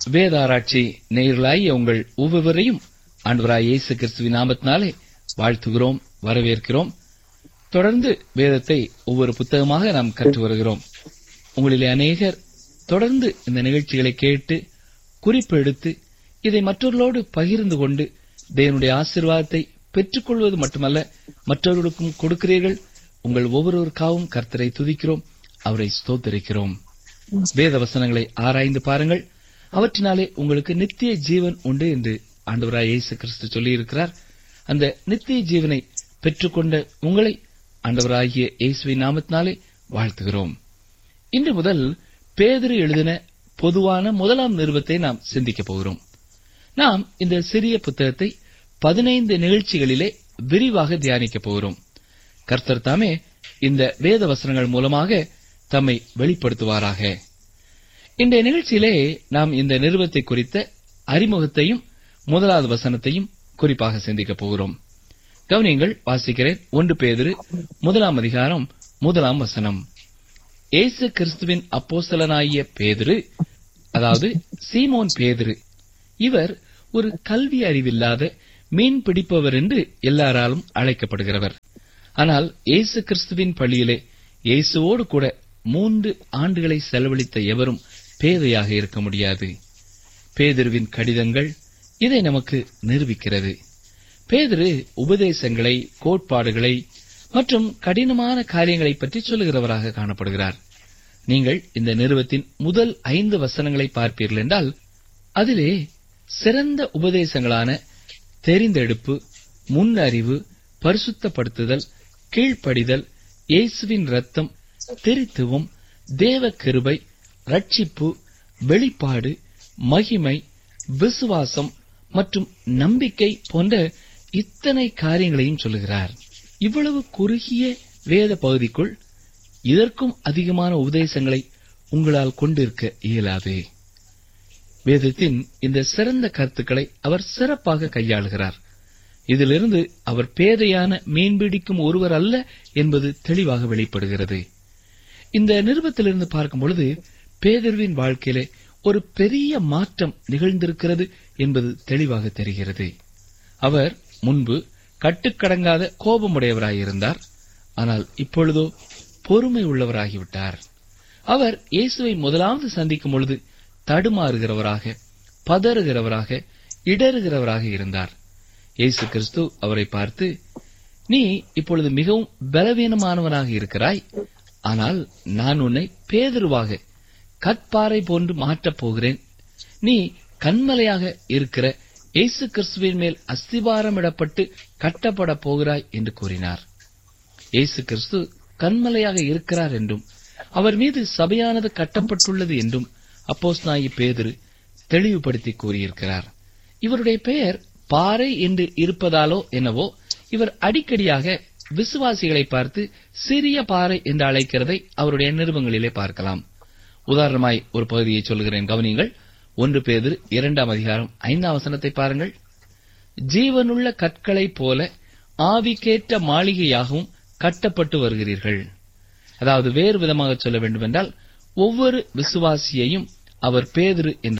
வேதாராய்ச்சி நேயர்களாகிய உங்கள் ஒவ்வொருவரையும் ஆண்டவராய் இயேசு கிறிஸ்துவின் நாமத்தினாலே வாழ்த்துகிறோம் வரவேற்கிறோம் தொடர்ந்து வேதத்தை ஒவ்வொரு புத்தகமாக நாம் கற்று வருகிறோம் உங்களிலே அநேகர் தொடர்ந்து இந்த நிகழ்ச்சிகளை கேட்டு குறிப்பு எடுத்து இதை மற்றவர்களோடு பகிர்ந்து கொண்டு தேவனுடைய ஆசீர்வாதத்தை பெற்றுக்கொள்வது மட்டுமல்ல மற்றவர்களுக்கும் கொடுக்கிறீர்கள் உங்கள் ஒவ்வொருவருக்காகவும் கர்த்தரை துதிக்கிறோம் அவரை ஸ்தோத்தரிக்கிறோம் வேத வசனங்களை ஆராய்ந்து பாருங்கள் அவற்றினாலே உங்களுக்கு நித்திய ஜீவன் உண்டு என்று ஆண்டவராய் இயேசு கிறிஸ்து சொல்லியிருக்கிறார் அந்த நித்திய ஜீவனை பெற்றுக்கொண்ட உங்களை ஆண்டவராகிய இயேசுவின் நாமத்தினாலே வாழ்த்துகிறோம் இன்று முதல் பேதிரு எழுதின பொதுவான முதலாம் நிருபத்தை நாம் சிந்திக்கப் போகிறோம் நாம் இந்த சிறிய புத்தகத்தை பதினைந்து நிகழ்ச்சிகளிலே விரிவாக தியானிக்கப் போகிறோம் கர்த்தர் தாமே இந்த வேத வசனங்கள் மூலமாக தம்மை வெளிப்படுத்துவாராக இன்றைய நிகழ்ச்சியிலே நாம் இந்த நிறுவத்தை குறித்த அறிமுகத்தையும் முதலாவது வசனத்தையும் குறிப்பாக சிந்திக்கப் போகிறோம் கவனியங்கள் வாசிக்கிறேன் ஒன்று பேதிரு முதலாம் அதிகாரம் முதலாம் வசனம் இயேசு கிறிஸ்துவின் அப்போஸ்தலனாகிய பேதிரு அதாவது சீமோன் பேதிரு இவர் ஒரு கல்வி அறிவில்லாத மீன் பிடிப்பவர் என்று எல்லாராலும் அழைக்கப்படுகிறவர் ஆனால் இயேசு கிறிஸ்துவின் பள்ளியிலே இயேசுவோடு கூட மூன்று ஆண்டுகளை செலவழித்த எவரும் பேதையாக இருக்க முடியாது பேதிருவின் கடிதங்கள் இதை நமக்கு நிரூபிக்கிறது பேதிரு உபதேசங்களை கோட்பாடுகளை மற்றும் கடினமான காரியங்களை பற்றி சொல்லுகிறவராக காணப்படுகிறார் நீங்கள் இந்த நிறுவத்தின் முதல் ஐந்து வசனங்களை பார்ப்பீர்கள் என்றால் அதிலே சிறந்த உபதேசங்களான தெரிந்தெடுப்பு முன் அறிவு பரிசுத்தப்படுத்துதல் கீழ்ப்படிதல் இயேசுவின் ரத்தம் திரித்துவம் தேவ கிருபை ரட்சிப்பு வெளிப்பாடு மகிமை விசுவாசம் மற்றும் நம்பிக்கை போன்ற இத்தனை காரியங்களையும் சொல்லுகிறார் இவ்வளவு குறுகிய வேத பகுதிக்குள் இதற்கும் அதிகமான உபதேசங்களை உங்களால் கொண்டிருக்க இயலாது வேதத்தின் இந்த சிறந்த கருத்துக்களை அவர் சிறப்பாக கையாளுகிறார் இதிலிருந்து அவர் பேதையான மீன்பிடிக்கும் ஒருவர் அல்ல என்பது தெளிவாக வெளிப்படுகிறது இந்த நிருபத்திலிருந்து பார்க்கும் பொழுது பேதர்வின் வாழ்க்கையிலே ஒரு பெரிய மாற்றம் நிகழ்ந்திருக்கிறது என்பது தெளிவாக தெரிகிறது அவர் முன்பு கட்டுக்கடங்காத கோபமுடையவராயிருந்தார் ஆனால் இப்பொழுதோ பொறுமை உள்ளவராகிவிட்டார் அவர் இயேசுவை முதலாவது சந்திக்கும் பொழுது தடுமாறுகிறவராக பதறுகிறவராக இடறுகிறவராக இருந்தார் இயேசு கிறிஸ்து அவரை பார்த்து நீ இப்பொழுது மிகவும் பலவீனமானவனாக இருக்கிறாய் ஆனால் நான் உன்னை பேதருவாக கற்பாறை போன்று மாற்றப் போகிறேன் நீ கண்மலையாக இருக்கிற இயேசு கிறிஸ்துவின் மேல் அஸ்திபாரமிடப்பட்டு கட்டப்பட போகிறாய் என்று கூறினார் இயேசு கிறிஸ்து கண்மலையாக இருக்கிறார் என்றும் அவர் மீது சபையானது கட்டப்பட்டுள்ளது என்றும் அப்போஸ் நாயி பேதிரு தெளிவுபடுத்தி கூறியிருக்கிறார் இவருடைய பெயர் பாறை என்று இருப்பதாலோ என்னவோ இவர் அடிக்கடியாக விசுவாசிகளை பார்த்து சிறிய பாறை என்று அழைக்கிறதை அவருடைய நிருபங்களிலே பார்க்கலாம் உதாரணமாய் ஒரு பகுதியை சொல்கிறேன் கவனியுங்கள் ஒன்று பேதிரு இரண்டாம் அதிகாரம் ஐந்தாம் வசனத்தை பாருங்கள் ஜீவனுள்ள கற்களைப் போல ஆவிக்கேற்ற மாளிகையாகவும் கட்டப்பட்டு வருகிறீர்கள் அதாவது வேறு விதமாக சொல்ல வேண்டுமென்றால் ஒவ்வொரு விசுவாசியையும் அவர் பேதிரு என்று